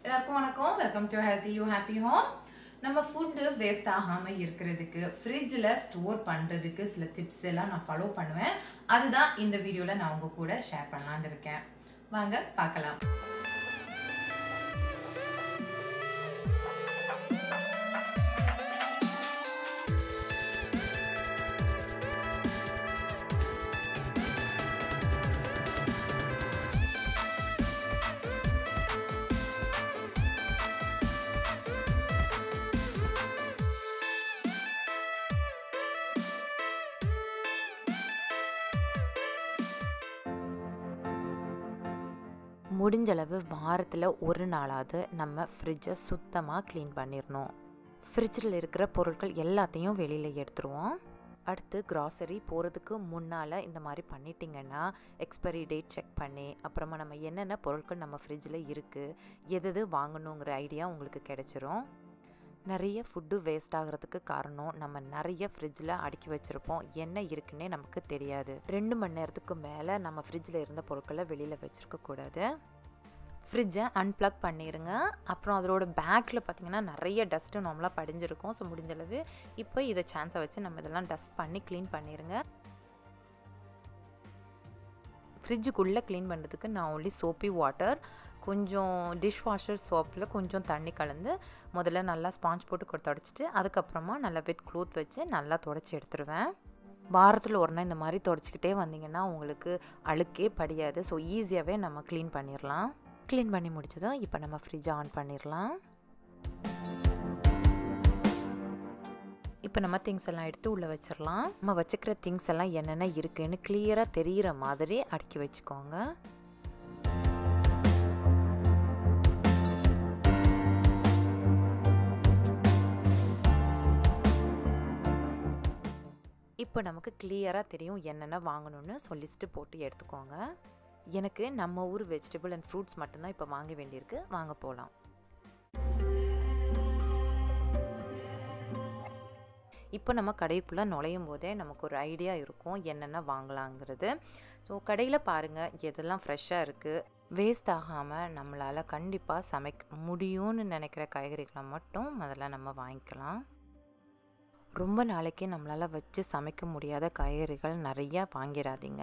எல்லாருக்கும் வணக்கம் welcome to healthy you happy home நம்ம ஃபுட்டு வேஸ்ட் ஆகாமல் இருக்கிறதுக்கு ஃப்ரிட்ஜில் ஸ்டோர் பண்ணுறதுக்கு சில டிப்ஸ் எல்லாம் நான் ஃபாலோ பண்ணுவேன் அதுதான் இந்த வீடியோவில் நான் உங்கள் கூட ஷேர் பண்ணலான்னு இருக்கேன் வாங்க பார்க்கலாம் முடிஞ்சளவு வாரத்தில் ஒரு நாளாவது நம்ம ஃப்ரிட்ஜை சுத்தமாக க்ளீன் பண்ணிடணும் ஃப்ரிட்ஜில் இருக்கிற பொருட்கள் எல்லாத்தையும் வெளியில் எடுத்துருவோம் அடுத்து க்ராசரி போகிறதுக்கு முன்னால் இந்த மாதிரி பண்ணிட்டீங்கன்னா எக்ஸ்பைரி டேட் செக் பண்ணி அப்புறமா நம்ம என்னென்ன பொருட்கள் நம்ம ஃப்ரிட்ஜில் இருக்குது எது எது வாங்கணுங்கிற ஐடியா உங்களுக்கு கிடைச்சிரும் நிறைய ஃபுட்டு வேஸ்ட் ஆகிறதுக்கு காரணம் நம்ம நிறைய ஃப்ரிட்ஜில் அடுக்கி வச்சுருப்போம் என்ன இருக்குன்னே நமக்கு தெரியாது ரெண்டு மணி நேரத்துக்கு மேலே நம்ம ஃப்ரிட்ஜில் இருந்த பொருட்களை வெளியில் வச்சுருக்கக்கூடாது ஃப்ரிட்ஜை அன்ப்ளக் பண்ணிடுங்க அப்புறம் அதோட பேக்கில் பார்த்தீங்கன்னா நிறைய டஸ்ட்டு நார்மலாக படிஞ்சிருக்கும் ஸோ முடிஞ்சளவு இப்போ இதை சான்ஸை வச்சு நம்ம இதெல்லாம் டஸ்ட் பண்ணி க்ளீன் பண்ணிடுங்க ஃப்ரிட்ஜுக்குள்ளே க்ளீன் பண்ணுறதுக்கு நான் ஒன்லி சோப்பி வாட்டர் கொஞ்சம் டிஷ் வாஷர் சோப்பில் கொஞ்சம் தண்ணி கலந்து முதல்ல நல்லா ஸ்பாஞ்ச் போட்டு தொடச்சிட்டு அதுக்கப்புறமா நல்லா வெட் க்ளோத் வச்சு நல்லா தொடச்சி எடுத்துருவேன் வாரத்தில் ஒரு நாள் இந்த மாதிரி தொடச்சிக்கிட்டே வந்தீங்கன்னா உங்களுக்கு அழுக்கே படியாது ஸோ ஈஸியாகவே நம்ம க்ளீன் பண்ணிடலாம் க்ளீன் பண்ணி முடிச்சதும் இப்போ நம்ம ஃப்ரிட்ஜை ஆன் பண்ணிடலாம் இப்போ நம்ம திங்ஸ் எல்லாம் எடுத்து உள்ளே வச்சிடலாம் நம்ம வச்சுக்கிற திங்ஸ் எல்லாம் என்னென்ன இருக்குன்னு கிளியராக தெரிகிற மாதிரி அடுக்கி வச்சுக்கோங்க இப்போ நமக்கு கிளியராக தெரியும் என்னென்ன வாங்கணும்னு ஸோ லிஸ்ட்டு போட்டு எடுத்துக்கோங்க எனக்கு நம்ம ஊர் வெஜிடபிள் அண்ட் ஃப்ரூட்ஸ் மட்டும்தான் இப்போ வாங்க வேண்டியிருக்கு வாங்க போகலாம் இப்போ நம்ம கடைக்குள்ளே நுழையும் போதே நமக்கு ஒரு ஐடியா இருக்கும் என்னென்ன வாங்கலாங்கிறது ஸோ கடையில் பாருங்கள் எதெல்லாம் ஃப்ரெஷ்ஷாக இருக்குது வேஸ்ட் ஆகாமல் நம்மளால் கண்டிப்பாக சமைக்க முடியும்னு நினைக்கிற காய்கறிகளை மட்டும் முதல்ல நம்ம வாங்கிக்கலாம் ரொம்ப நாளைக்கு நம்மளால் வச்சு சமைக்க முடியாத காய்கறிகள் நிறையா வாங்கிடாதீங்க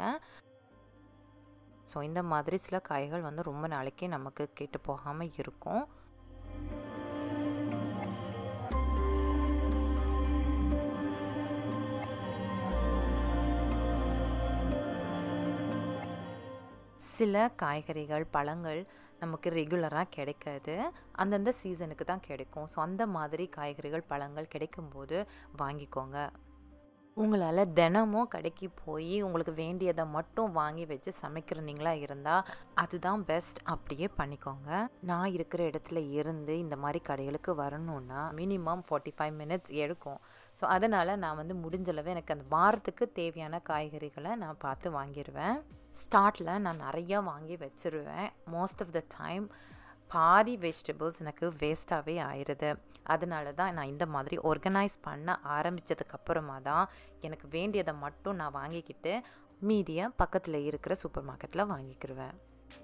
ஸோ இந்த மாதிரி சில காய்கள் வந்து ரொம்ப நாளைக்கு நமக்கு கெட்டு போகாமல் இருக்கும் சில காய்கறிகள் பழங்கள் நமக்கு ரெகுலராக கிடைக்காது அந்தந்த சீசனுக்கு தான் கிடைக்கும் ஸோ அந்த மாதிரி காய்கறிகள் பழங்கள் கிடைக்கும்போது வாங்கிக்கோங்க உங்களால் தினமும் கடைக்கு போய் உங்களுக்கு வேண்டியதை மட்டும் வாங்கி வச்சு சமைக்கிறீங்களா இருந்தால் அதுதான் பெஸ்ட் அப்படியே பண்ணிக்கோங்க நான் இருக்கிற இடத்துல இருந்து இந்த மாதிரி கடைகளுக்கு வரணுன்னா மினிமம் ஃபார்ட்டி ஃபைவ் மினிட்ஸ் எடுக்கும் ஸோ அதனால் நான் வந்து முடிஞ்சளவு எனக்கு அந்த வாரத்துக்கு தேவையான காய்கறிகளை நான் பார்த்து வாங்கிடுவேன் ஸ்டார்ட்டில் நான் நிறையா வாங்கி வச்சுருவேன் மோஸ்ட் ஆஃப் த டைம் பாதி வெஜிடபிள்ஸ் எனக்கு வேஸ்ட்டாகவே ஆயிடுது அதனால தான் நான் இந்த மாதிரி ஆர்கனைஸ் பண்ண ஆரம்பித்ததுக்கப்புறமா தான் எனக்கு வேண்டியதை மட்டும் நான் வாங்கிக்கிட்டு மீதியை பக்கத்தில் இருக்கிற சூப்பர் மார்க்கெட்டில் வாங்கிக்கிடுவேன்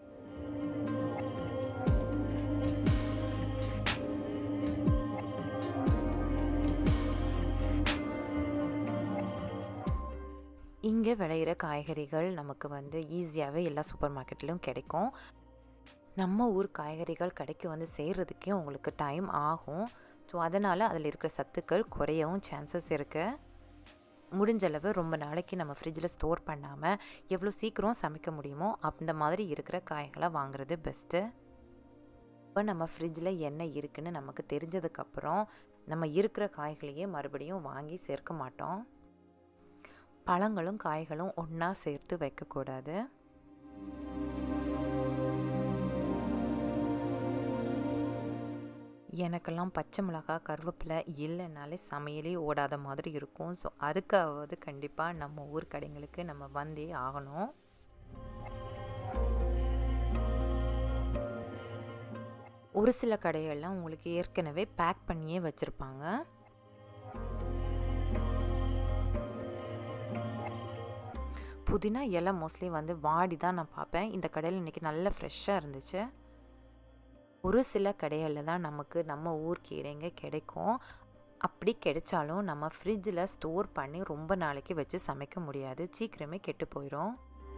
இங்கே விளையிற காய்கறிகள் நமக்கு வந்து ஈஸியாகவே எல்லா சூப்பர் மார்க்கெட்லேயும் கிடைக்கும் நம்ம ஊர் காய்கறிகள் கடைக்கு வந்து செய்கிறதுக்கே உங்களுக்கு டைம் ஆகும் ஸோ அதனால் அதில் இருக்கிற சத்துக்கள் குறையவும் சான்சஸ் இருக்குது முடிஞ்சளவு ரொம்ப நாளைக்கு நம்ம ஃப்ரிட்ஜில் ஸ்டோர் பண்ணாமல் எவ்வளோ சீக்கிரம் சமைக்க முடியுமோ அந்த மாதிரி இருக்கிற காய்களை வாங்குறது பெஸ்ட்டு இப்போ நம்ம ஃப்ரிட்ஜில் என்ன இருக்குன்னு நமக்கு தெரிஞ்சதுக்கப்புறம் நம்ம இருக்கிற காய்களையே மறுபடியும் வாங்கி சேர்க்க மாட்டோம் பழங்களும் காய்களும் ஒன்றா சேர்த்து வைக்கக்கூடாது எனக்கெல்லாம் பச்சை மிளகா கருவேப்பிலை இல்லைனாலே சமையலே ஓடாத மாதிரி இருக்கும் ஸோ அதுக்காவது கண்டிப்பாக நம்ம ஊர் கடைங்களுக்கு நம்ம வந்தே ஆகணும் ஒரு சில கடைகள்லாம் உங்களுக்கு ஏற்கனவே பேக் பண்ணியே வச்சுருப்பாங்க புதினா இலை மோஸ்ட்லி வந்து வாடி தான் நான் பார்ப்பேன் இந்த கடையில் இன்றைக்கி நல்ல ஃப்ரெஷ்ஷாக இருந்துச்சு ஒரு சில கடைகளில் தான் நமக்கு நம்ம ஊர் கீரைங்க கிடைக்கும் அப்படி கிடைச்சாலும் நம்ம ஃப்ரிட்ஜில் ஸ்டோர் பண்ணி ரொம்ப நாளைக்கு வச்சு சமைக்க முடியாது சீக்கிரமே கெட்டு போயிடும்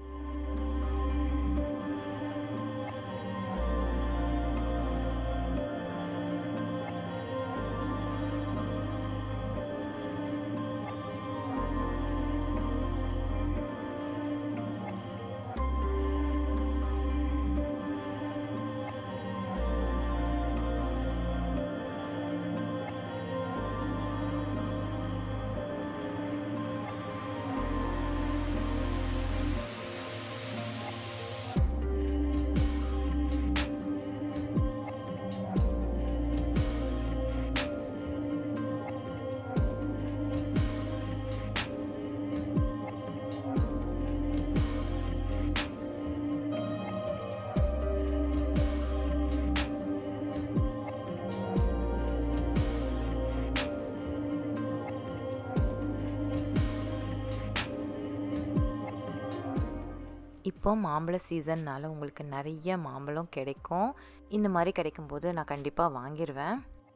இப்போ மாம்பழ சீசன்னால் உங்களுக்கு நிறைய மாம்பழம் கிடைக்கும் இந்த மாதிரி கிடைக்கும்போது நான் கண்டிப்பாக வாங்கிடுவேன்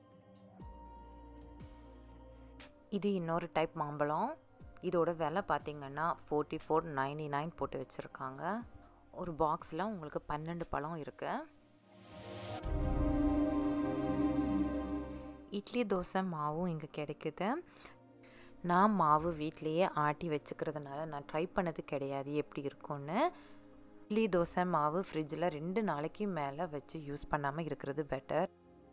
இது இன்னொரு டைப் மாம்பழம் இதோட விலை பார்த்திங்கன்னா ஃபோர்ட்டி ஃபோர் நைன்டி நைன் போட்டு வச்சுருக்காங்க ஒரு பாக்ஸில் உங்களுக்கு பன்னெண்டு பழம் இருக்குது இட்லி தோசை மாவும் இங்கே கிடைக்குது நான் மாவு வீட்லேயே ஆட்டி வச்சுக்கிறதுனால நான் ட்ரை பண்ணது கிடையாது எப்படி இருக்கும்னு இட்லி தோசை மாவு ஃப்ரிட்ஜில் ரெண்டு நாளைக்கு மேலே வச்சு யூஸ் பண்ணாமல் இருக்கிறது பெட்டர்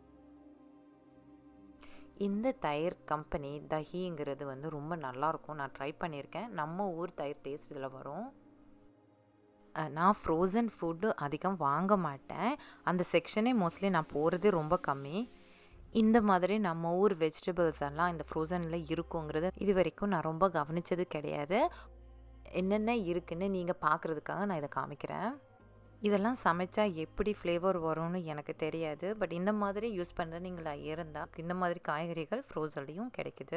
இந்த தயிர் கம்பெனி தஹிங்கிறது வந்து ரொம்ப நல்லாயிருக்கும் நான் ட்ரை பண்ணியிருக்கேன் நம்ம ஊர் தயிர் டேஸ்ட் இதில் வரும் நான் ஃப்ரோசன் ஃபுட்டு அதிகம் வாங்க மாட்டேன் அந்த செக்ஷனே மோஸ்ட்லி நான் போகிறதே ரொம்ப கம்மி இந்த மாதிரி நம்ம ஊர் வெஜிடபிள்ஸ் எல்லாம் இந்த ஃப்ரோசனில் இருக்குங்கிறது இது வரைக்கும் நான் ரொம்ப கவனித்தது கிடையாது என்னென்ன இருக்குன்னு நீங்கள் பார்க்குறதுக்காக நான் இதை காமிக்கிறேன் இதெல்லாம் சமைச்சா எப்படி ஃப்ளேவர் வரும்னு எனக்கு தெரியாது பட் இந்த மாதிரி யூஸ் பண்ணுற நீங்களா இருந்தால் இந்த மாதிரி காய்கறிகள் ஃப்ரோசன்லேயும் கிடைக்குது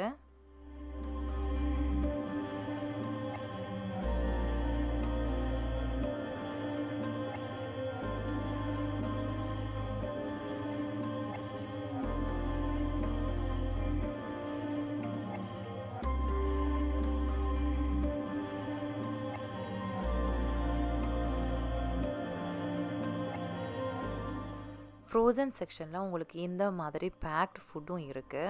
ஃப்ரோசன் செக்ஷனில் உங்களுக்கு இந்த மாதிரி பேக்ட் ஃபுட்டும் இருக்குது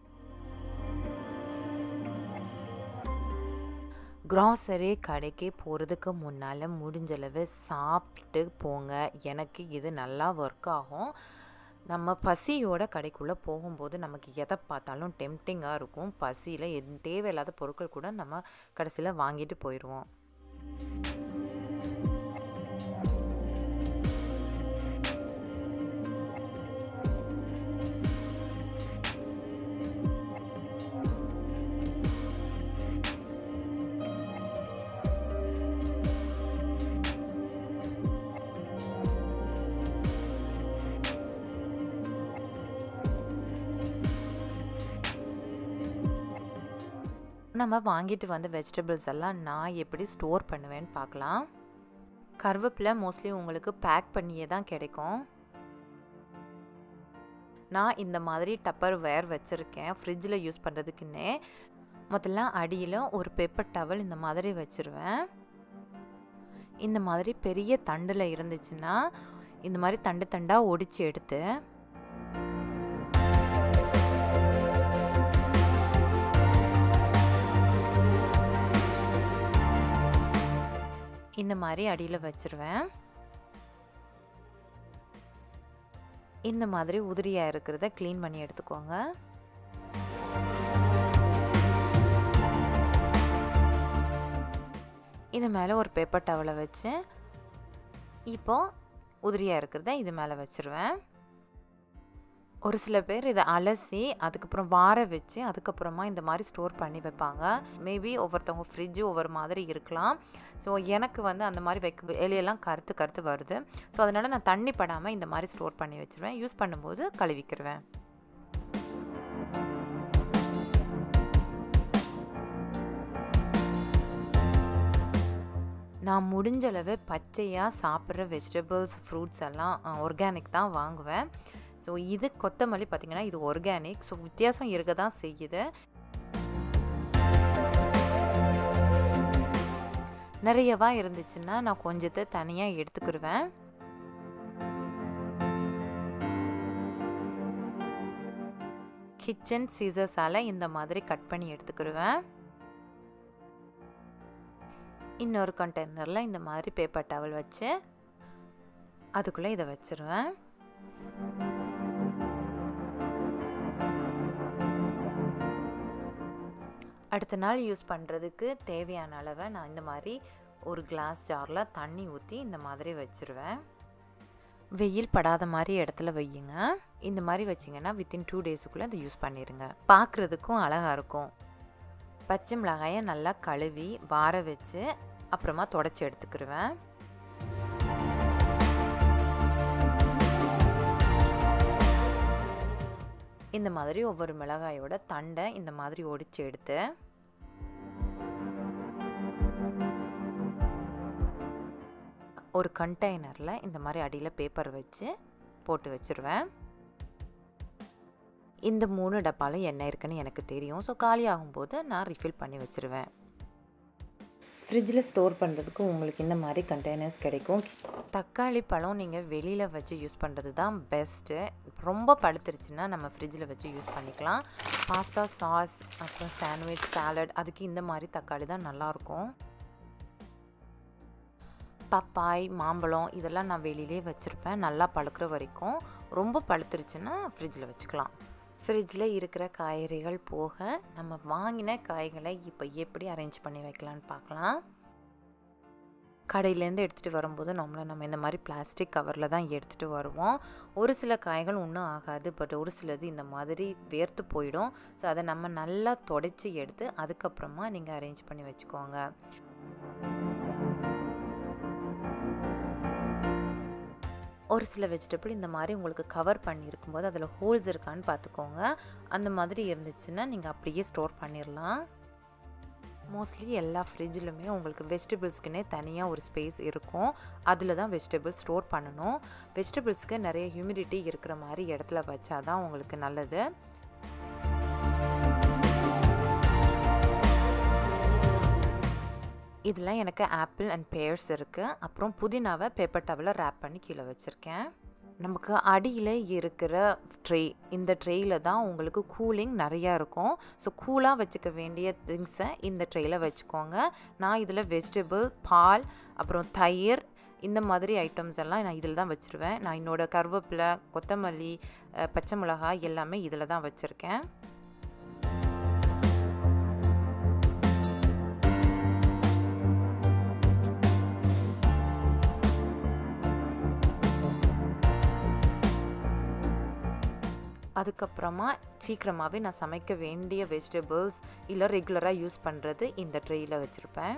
க்ராசரி கடைக்கு போகிறதுக்கு முன்னால் முடிஞ்சளவு சாப்பிட்டு போங்க எனக்கு இது நல்லா ஒர்க் ஆகும் நம்ம பசியோட கடைக்குள்ளே போகும்போது நமக்கு எதை பார்த்தாலும் டெம்டிங்காக இருக்கும் பசியில் எது தேவையில்லாத பொருட்கள் கூட நம்ம கடைசியில் வாங்கிட்டு போயிடுவோம் நம்ம வாங்கிட்டு வந்த வெஜிடபிள்ஸ் எல்லாம் நான் எப்படி ஸ்டோர் பண்ணுவேன்னு பார்க்கலாம் கருவேப்பிலை மோஸ்ட்லி உங்களுக்கு பேக் பண்ணியே தான் கிடைக்கும் நான் இந்த மாதிரி டப்பர் வேர் வச்சுருக்கேன் ஃப்ரிட்ஜில் யூஸ் பண்ணுறதுக்குன்னே முதல்ல அடியில் ஒரு பேப்பர் டவல் இந்த மாதிரி வச்சுருவேன் இந்த மாதிரி பெரிய தண்டில் இருந்துச்சுன்னா இந்த மாதிரி தண்டு தண்டாக ஒடிச்சு எடுத்து இந்த மாதிரி அடியில் வச்சுருவேன் இந்த மாதிரி உதிரியாக இருக்கிறத க்ளீன் பண்ணி எடுத்துக்கோங்க இது மேலே ஒரு பேப்பர் டவலை வச்சு இப்போது உதிரியாக இருக்கிறத இது மேலே வச்சுருவேன் ஒரு சில பேர் இதை அலசி அதுக்கப்புறம் வார வச்சு அதுக்கப்புறமா இந்த மாதிரி ஸ்டோர் பண்ணி வைப்பாங்க மேபி ஒவ்வொருத்தவங்க ஃப்ரிட்ஜு ஒவ்வொரு மாதிரி இருக்கலாம் ஸோ எனக்கு வந்து அந்த மாதிரி வைக்க எலியெல்லாம் கருத்து கருத்து வருது ஸோ அதனால் நான் தண்ணி படாமல் இந்த மாதிரி ஸ்டோர் பண்ணி வச்சுருவேன் யூஸ் பண்ணும்போது கழுவிக்கிருவேன் நான் முடிஞ்சளவு பச்சையாக சாப்பிட்ற வெஜிடபிள்ஸ் ஃப்ரூட்ஸ் எல்லாம் ஆர்கானிக் தான் வாங்குவேன் ஸோ இது கொத்தமல்லி பார்த்திங்கன்னா இது ஆர்கானிக் ஸோ வித்தியாசம் இருக்க தான் செய்யுது நிறையவா இருந்துச்சுன்னா நான் கொஞ்சத்தை தனியாக எடுத்துக்கிடுவேன் கிச்சன் சீசர்ஸால் இந்த மாதிரி கட் பண்ணி எடுத்துக்கிடுவேன் இன்னொரு கண்டெய்னரில் இந்த மாதிரி பேப்பர் டவல் வச்சு அதுக்குள்ளே இதை வச்சுருவேன் அடுத்த நாள் யூஸ் பண்ணுறதுக்கு தேவையான அளவை நான் இந்த மாதிரி ஒரு கிளாஸ் ஜாரில் தண்ணி ஊற்றி இந்த மாதிரி வச்சுருவேன் வெயில் படாத மாதிரி இடத்துல வையுங்க இந்த மாதிரி வச்சிங்கன்னா வித்தின் டூ டேஸுக்குள்ளே அதை யூஸ் பண்ணிடுங்க பார்க்குறதுக்கும் அழகாக இருக்கும் பச்சை மிளகாயை நல்லா கழுவி வார வச்சு அப்புறமா தொடச்சி எடுத்துக்கிடுவேன் இந்த மாதிரி ஒவ்வொரு மிளகாயோட தண்டை இந்த மாதிரி ஒடிச்சு எடுத்து ஒரு கண்டெய்னரில் இந்த மாதிரி அடியில் பேப்பர் வச்சு போட்டு வச்சுருவேன் இந்த மூணு டப்பாலும் என்ன இருக்குன்னு எனக்கு தெரியும் ஸோ காலி ஆகும்போது நான் ரிஃபில் பண்ணி வச்சுருவேன் ஃப்ரிட்ஜில் ஸ்டோர் பண்ணுறதுக்கு உங்களுக்கு இந்த மாதிரி கண்டெய்னர்ஸ் கிடைக்கும் தக்காளி பழம் நீங்கள் வெளியில் வச்சு யூஸ் பண்ணுறது தான் பெஸ்ட்டு ரொம்ப பழுத்துருச்சுன்னா நம்ம ஃப்ரிட்ஜில் வச்சு யூஸ் பண்ணிக்கலாம் பாஸ்தா சாஸ் அப்புறம் சாண்ட்விச் சாலட் அதுக்கு இந்த மாதிரி தக்காளி தான் நல்லாயிருக்கும் பப்பாய் மாம்பழம் இதெல்லாம் நான் வெளியிலே வச்சுருப்பேன் நல்லா பழுக்கிற வரைக்கும் ரொம்ப பழுத்துருச்சுன்னா ஃப்ரிட்ஜில் வச்சுக்கலாம் ஃப்ரிட்ஜில் இருக்கிற காய்கறிகள் போக நம்ம வாங்கின காய்களை இப்போ எப்படி அரேஞ்ச் பண்ணி வைக்கலான்னு பார்க்கலாம் கடையிலேருந்து எடுத்துகிட்டு வரும்போது நம்மளை நம்ம இந்த மாதிரி பிளாஸ்டிக் கவரில் தான் எடுத்துகிட்டு வருவோம் ஒரு சில காய்கள் ஒன்றும் ஆகாது பட் ஒரு சிலது இந்த மாதிரி வேர்த்து போயிடும் ஸோ அதை நம்ம நல்லா தொடச்சி எடுத்து அதுக்கப்புறமா நீங்கள் அரேஞ்ச் பண்ணி வச்சுக்கோங்க ஒரு சில வெஜிடபிள் இந்த மாதிரி உங்களுக்கு கவர் பண்ணியிருக்கும்போது அதில் ஹோல்ஸ் இருக்கான்னு பார்த்துக்கோங்க அந்த மாதிரி இருந்துச்சுன்னா நீங்கள் அப்படியே ஸ்டோர் பண்ணிடலாம் மோஸ்ட்லி எல்லா ஃப்ரிட்ஜிலுமே உங்களுக்கு வெஜிடபிள்ஸ்க்குன்னே தனியாக ஒரு ஸ்பேஸ் இருக்கும் அதில் தான் வெஜிடபிள்ஸ் ஸ்டோர் பண்ணணும் வெஜிடபிள்ஸ்க்கு நிறைய ஹியூமிடிட்டி இருக்கிற மாதிரி இடத்துல வச்சா தான் உங்களுக்கு நல்லது இதில் எனக்கு ஆப்பிள் அண்ட் பேர்ஸ் இருக்குது அப்புறம் புதினாவை பேப்பர் டவலில் ரேப் பண்ணி கீழே வச்சுருக்கேன் நமக்கு அடியில் இருக்கிற ட்ரே இந்த ட்ரேயில் தான் உங்களுக்கு கூலிங் நிறையா இருக்கும் ஸோ கூலாக வச்சுக்க வேண்டிய திங்ஸை இந்த ட்ரேயில் வச்சுக்கோங்க நான் இதில் வெஜிடபிள் பால் அப்புறம் தயிர் இந்த மாதிரி ஐட்டம்ஸ் எல்லாம் நான் இதில் தான் வச்சுருவேன் நான் என்னோடய கருவேப்பிலை கொத்தமல்லி பச்சை மிளகாய் எல்லாமே இதில் தான் வச்சுருக்கேன் அதுக்கப்புறமா சீக்கிரமாகவே நான் சமைக்க வேண்டிய வெஜிடபிள்ஸ் இல்லை ரெகுலராக யூஸ் பண்ணுறது இந்த ட்ரேயில் வச்சுருப்பேன்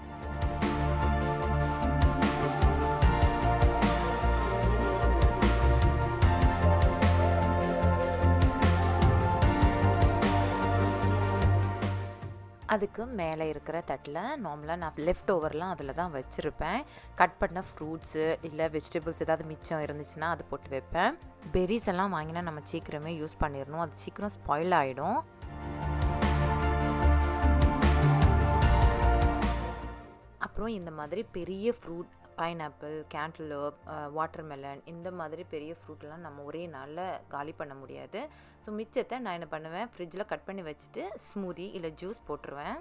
அதுக்கு மேலே இருக்கிற தட்டில் நார்மலாக நான் லெஃப்ட் ஓவர்லாம் அதில் தான் வச்சுருப்பேன் கட் பண்ண ஃப்ரூட்ஸு இல்லை வெஜிடபிள்ஸ் ஏதாவது மிச்சம் இருந்துச்சுன்னா அது போட்டு வைப்பேன் பெரிஸ் எல்லாம் வாங்கினா நம்ம சீக்கிரமே யூஸ் பண்ணிடணும் அது சீக்கிரம் ஸ்பாயில் ஆகிடும் அப்புறம் இந்த மாதிரி பெரிய ஃப்ரூட் பைனாப்பிள் கேன்டலோப் வாட்டர்மெலன் இந்த மாதிரி பெரிய ஃப்ரூட்லாம் நம்ம ஒரே நாளில் காலி பண்ண முடியாது ஸோ மிச்சத்தை நான் என்ன பண்ணுவேன் ஃப்ரிட்ஜில் கட் பண்ணி வச்சுட்டு ஸ்மூதி இல்லை ஜூஸ் போட்டுருவேன்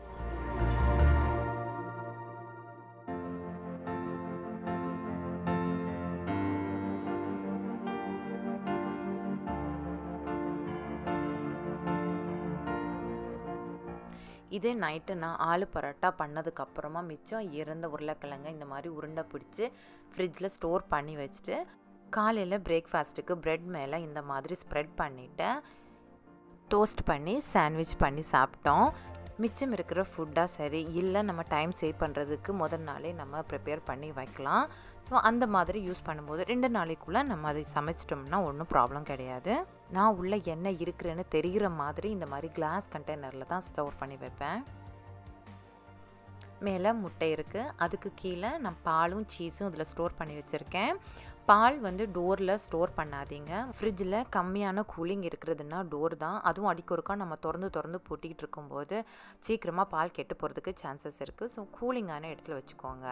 இதே நைட்டு நான் ஆலு பரோட்டா பண்ணதுக்கப்புறமா மிச்சம் இருந்த உருளைக்கிழங்க இந்த மாதிரி உருண்டை பிடிச்சி ஃப்ரிட்ஜில் ஸ்டோர் பண்ணி வச்சுட்டு காலையில் பிரேக்ஃபாஸ்ட்டுக்கு ப்ரெட் மேலே இந்த மாதிரி ஸ்ப்ரெட் பண்ணிவிட்டு டோஸ்ட் பண்ணி சாண்ட்விச் பண்ணி சாப்பிட்டோம் மிச்சம் இருக்கிற ஃபுட்டாக சரி இல்லை நம்ம டைம் சேவ் பண்ணுறதுக்கு முதல் நாளே நம்ம ப்ரிப்பேர் பண்ணி வைக்கலாம் ஸோ அந்த மாதிரி யூஸ் பண்ணும்போது ரெண்டு நாளைக்குள்ளே நம்ம அதை சமைச்சிட்டோம்னா ஒன்றும் ப்ராப்ளம் கிடையாது நான் உள்ள என்ன இருக்கிறேன்னு தெரிகிற மாதிரி இந்த மாதிரி கிளாஸ் கண்டெய்னரில் தான் ஸ்டோர் பண்ணி வைப்பேன் மேலே முட்டை இருக்குது அதுக்கு கீழே நான் பாலும் சீஸும் இதில் ஸ்டோர் பண்ணி வச்சுருக்கேன் பால் வந்து டோரில் ஸ்டோர் பண்ணாதீங்க ஃப்ரிட்ஜில் கம்மியான கூலிங் இருக்கிறதுனா டோர் தான் அதுவும் அடிக்கொருக்கா நம்ம திறந்து திறந்து பூட்டிக்கிட்டு இருக்கும்போது சீக்கிரமாக பால் கெட்டு போகிறதுக்கு சான்சஸ் இருக்குது ஸோ கூலிங்கான இடத்துல வச்சுக்கோங்க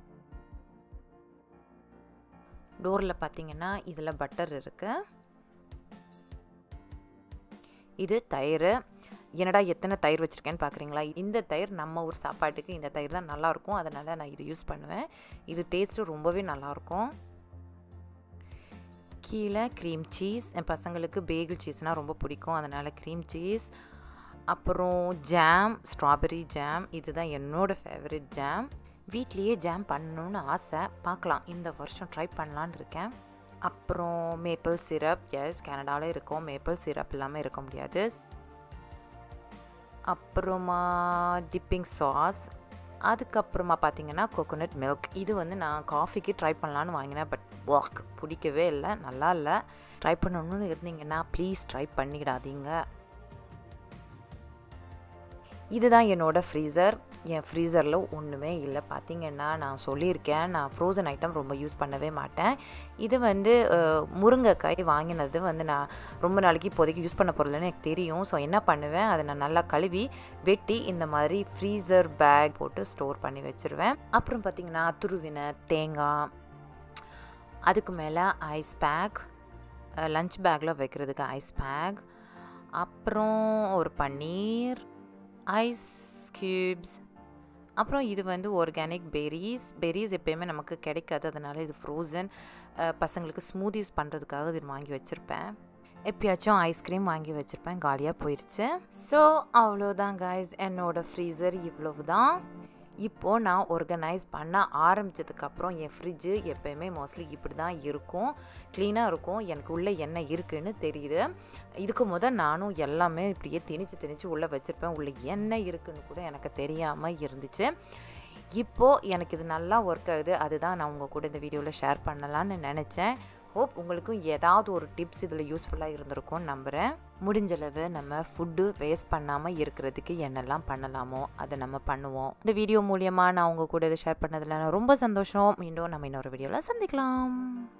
டோரில் பார்த்தீங்கன்னா இதில் பட்டர் இருக்குது இது தயிர் என்னடா எத்தனை தயிர் வச்சுருக்கேன்னு பார்க்குறீங்களா இந்த தயிர் நம்ம ஊர் சாப்பாட்டுக்கு இந்த தயிர் தான் நல்லாயிருக்கும் அதனால் நான் இது யூஸ் பண்ணுவேன் இது டேஸ்ட்டு ரொம்பவே நல்லாயிருக்கும் கீழே க்ரீம் சீஸ் என் பசங்களுக்கு பேகிள் சீஸ்னால் ரொம்ப பிடிக்கும் அதனால் க்ரீம் சீஸ் அப்புறம் ஜாம் ஸ்ட்ராபெரி ஜாம் இதுதான் என்னோடய ஃபேவரட் ஜாம் வீட்லேயே ஜாம் பண்ணணுன்னு ஆசை பார்க்கலாம் இந்த வருஷம் ட்ரை பண்ணலான்னு இருக்கேன் அப்புறம் மேப்பிள் சிரப் எஸ் கனடாவில் இருக்கும் மேப்பிள் சிரப் இல்லாமல் இருக்க முடியாது அப்புறமா டிப்பிங் சாஸ் அதுக்கப்புறமா பார்த்தீங்கன்னா கோகோனட் மில்க் இது வந்து நான் காஃபிக்கு ட்ரை பண்ணலான்னு வாங்கினேன் பட் வாக் பிடிக்கவே இல்லை நல்லா இல்லை ட்ரை பண்ணணும்னு இருந்தீங்கன்னா ப்ளீஸ் ட்ரை பண்ணிடாதீங்க இதுதான் என்னோடய ஃப்ரீசர் என் ஃப்ரீசரில் ஒன்றுமே இல்லை பார்த்தீங்கன்னா நான் சொல்லியிருக்கேன் நான் ஃப்ரோசன் ஐட்டம் ரொம்ப யூஸ் பண்ணவே மாட்டேன் இது வந்து முருங்கைக்காய் வாங்கினது வந்து நான் ரொம்ப நாளைக்கு இப்போதைக்கு யூஸ் பண்ண போகிறதுலன்னு எனக்கு தெரியும் ஸோ என்ன பண்ணுவேன் அதை நான் நல்லா கழுவி வெட்டி இந்த மாதிரி ஃப்ரீசர் பேக் போட்டு ஸ்டோர் பண்ணி வச்சுருவேன் அப்புறம் பார்த்திங்கன்னா துருவின தேங்காய் அதுக்கு மேலே ஐஸ் பேக் லஞ்ச் பேக்கில் வைக்கிறதுக்கு ஐஸ் பேக் அப்புறம் ஒரு பன்னீர் ஐஸ் க்யூப்ஸ் அப்புறம் இது வந்து ஆர்கானிக் பெரிஸ் பெரிஸ் எப்போயுமே நமக்கு கிடைக்காது அதனால் இது ஃப்ரோசன் பசங்களுக்கு ஸ்மூதிஸ் பண்ணுறதுக்காக இது வாங்கி வச்சுருப்பேன் எப்பயாச்சும் ஐஸ்கிரீம் வாங்கி வச்சுருப்பேன் காலியாக போயிடுச்சு ஸோ அவ்வளோதான் கைஸ் என்னோடய ஃப்ரீசர் இவ்வளவு தான் இப்போது நான் ஆர்கனைஸ் பண்ண ஆரம்பித்ததுக்கப்புறம் என் ஃப்ரிட்ஜு எப்போயுமே மோஸ்ட்லி இப்படி தான் இருக்கும் க்ளீனாக இருக்கும் எனக்கு உள்ளே என்ன இருக்குதுன்னு தெரியுது இதுக்கு முதல் நானும் எல்லாமே இப்படியே திணிச்சு திணிச்சு உள்ளே வச்சுருப்பேன் உள்ளே என்ன இருக்குன்னு கூட எனக்கு தெரியாமல் இருந்துச்சு இப்போது எனக்கு இது நல்லா ஒர்க் ஆகுது அதுதான் நான் உங்கள் கூட இந்த வீடியோவில் ஷேர் பண்ணலான்னு நினச்சேன் ஹோப் உங்களுக்கும் ஏதாவது ஒரு டிப்ஸ் இதில் யூஸ்ஃபுல்லாக இருந்திருக்கும்னு நம்புகிறேன் முடிஞ்சளவு நம்ம ஃபுட்டு வேஸ்ட் பண்ணாமல் இருக்கிறதுக்கு என்னெல்லாம் பண்ணலாமோ அதை நம்ம பண்ணுவோம் இந்த வீடியோ மூலியமாக நான் உங்கள் கூட இதை ஷேர் பண்ணதில் நான் ரொம்ப சந்தோஷம் மீண்டும் நம்ம இன்னொரு வீடியோவில் சந்திக்கலாம்